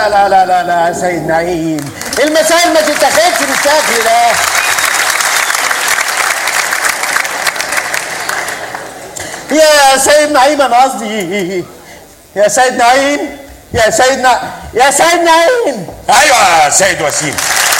لا لا لا لا لا يا سيد نعيم المسائل ما تتاخدش بالشكل ده يا سيد نعيم انا قصدي يا سيد نعيم يا سيد نعيم يا سيد نعيم ايوه يا سيد وسيم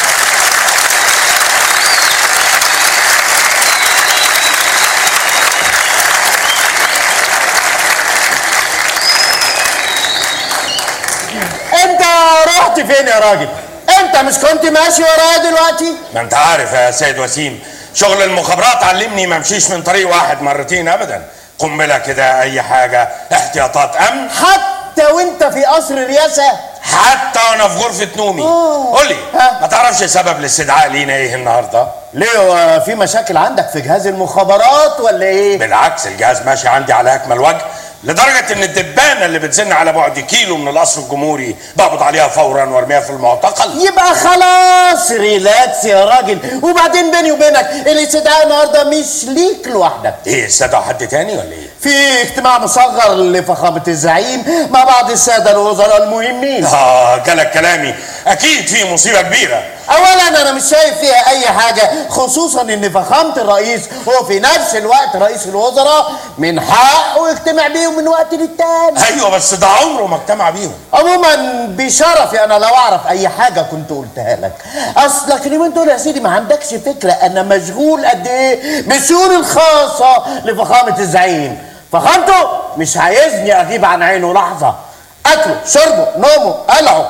انت رحت فين يا راجل انت مش كنت ماشي ورايا دلوقتي ما انت عارف يا سيد وسيم شغل المخابرات علمني ما امشيش من طريق واحد مرتين ابدا قنبله كده اي حاجه احتياطات امن حتى وانت في قصر الرئاسه حتى وانا في غرفه نومي أوه. قول لي ها؟ ما تعرفش سبب الاستدعاء لينا ايه النهارده ليه هو في مشاكل عندك في جهاز المخابرات ولا ايه بالعكس الجهاز ماشي عندي على اكمل وجه لدرجه ان الدبانه اللي بتزن على بعد كيلو من القصر الجمهوري بقبض عليها فورا وارميها في المعتقل يبقى خلاص ريلاكس يا راجل وبعدين بيني وبينك الاستدعاء النهارده مش ليك لوحدك ايه استدعوا حد تاني ولا ايه في اجتماع مصغر لفخامة الزعيم مع بعض السادة الوزراء المهمين اه جالك كلامي اكيد في مصيبه كبيره اولا انا مش شايف فيها اي حاجة خصوصا ان فخامة الرئيس هو في نفس الوقت رئيس الوزراء من حقه يجتمع بيهم من وقت للتاني ايوه بس ده عمره ما اجتمع بيهم عموما بشرفي انا لو اعرف اي حاجه كنت قلتها لك اصلك اليومين دول يا سيدي ما عندكش فكره انا مشغول قد ايه بالشؤون الخاصه لفخامه الزعيم فخامته مش عايزني اغيب عن عينه لحظه اكله شربه نومه قلعه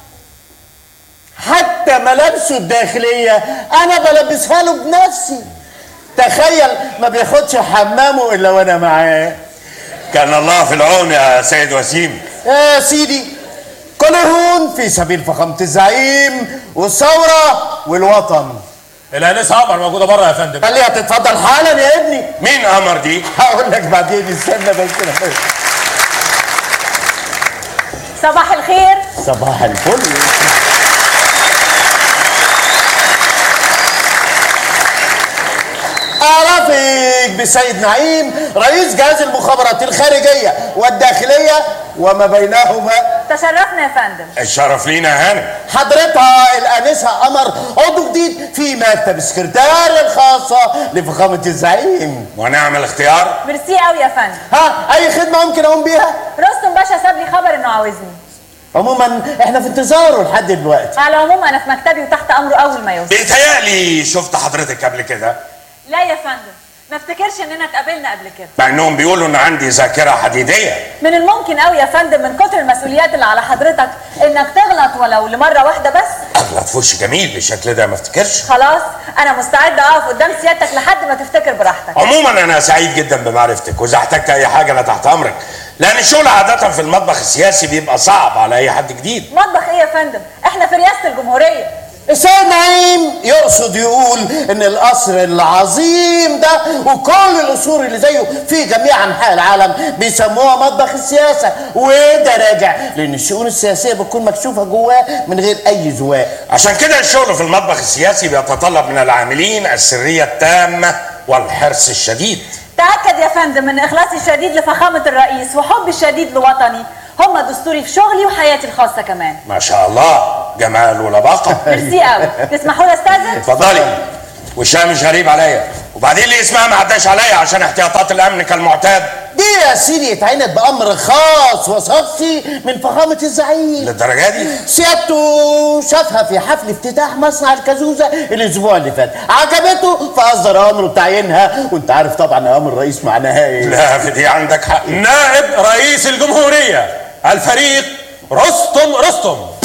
حتى ملابسه الداخليه انا بلبسها له بنفسي تخيل ما بياخدش حمامه الا وانا معاه كان الله في العون يا سيد وسيم يا سيدي كل هون في سبيل فخامة الزعيم والثورة والوطن الانسه قمر موجوده بره يا فندم خليها تتفضل حالا يا ابني مين امر دي هقول لك بعدين استنى بس كده. صباح الخير صباح الفل أعرفك بسيد نعيم رئيس جهاز المخابرات الخارجية والداخلية وما بينهما تشرفنا يا فندم الشرف لينا يا هانم حضرتها الآنسة قمر عضو جديد في مكتب السكرتارية الخاصة لفخامة الزعيم ونعمل اختيار ميرسي قوي يا فندم ها أي خدمة ممكن أقوم بيها؟ رستم باشا ساب لي خبر انه عاوزني عموما احنا في انتظاره لحد دلوقتي على العموم انا في مكتبي وتحت امره اول ما يوصل بيتهيألي شفت حضرتك قبل كده لا يا فندم ما افتكرش اننا اتقابلنا قبل كده مع انهم بيقولوا ان عندي ذاكره حديديه من الممكن قوي يا فندم من كتر المسؤوليات اللي على حضرتك انك تغلط ولو لمره واحده بس اغلط في وش جميل بالشكل ده ما افتكرش خلاص انا مستعده اقف قدام سيادتك لحد ما تفتكر براحتك عموما انا سعيد جدا بمعرفتك واذا احتجت اي حاجه انا تحت امرك لان الشغل عاده في المطبخ السياسي بيبقى صعب على اي حد جديد مطبخ ايه يا فندم احنا في رئاسه الجمهوريه السيد نعيم يقصد يقول ان القصر العظيم ده وكل القصور اللي زيه في جميع انحاء العالم بيسموها مطبخ السياسه وده راجع لان الشؤون السياسيه بتكون مكشوفه جواه من غير اي زواق عشان كده الشغل في المطبخ السياسي بيتطلب من العاملين السريه التامه والحرص الشديد تأكد يا فندم من إخلاصي الشديد لفخامة الرئيس وحبي الشديد لوطني هم دستوري في شغلي وحياتي الخاصة كمان ما شاء الله جمال ولباقه ميرسي قوي تسمحوا لي استاذن اتفضلي وشها مش غريب عليا وبعدين ليه اسمها ما عداش عليا عشان احتياطات الامن كالمعتاد دي يا سيدي اتعينت بامر خاص وشخصي من فخامه الزعيم للدرجه دي سيادته شافها في حفل افتتاح مصنع الكازوزه الاسبوع اللي فات عجبته فاصدر امره بتعيينها وانت عارف طبعا امر الرئيس معناها ايه لا في دي عندك حق نائب رئيس الجمهوريه الفريق رستم رستم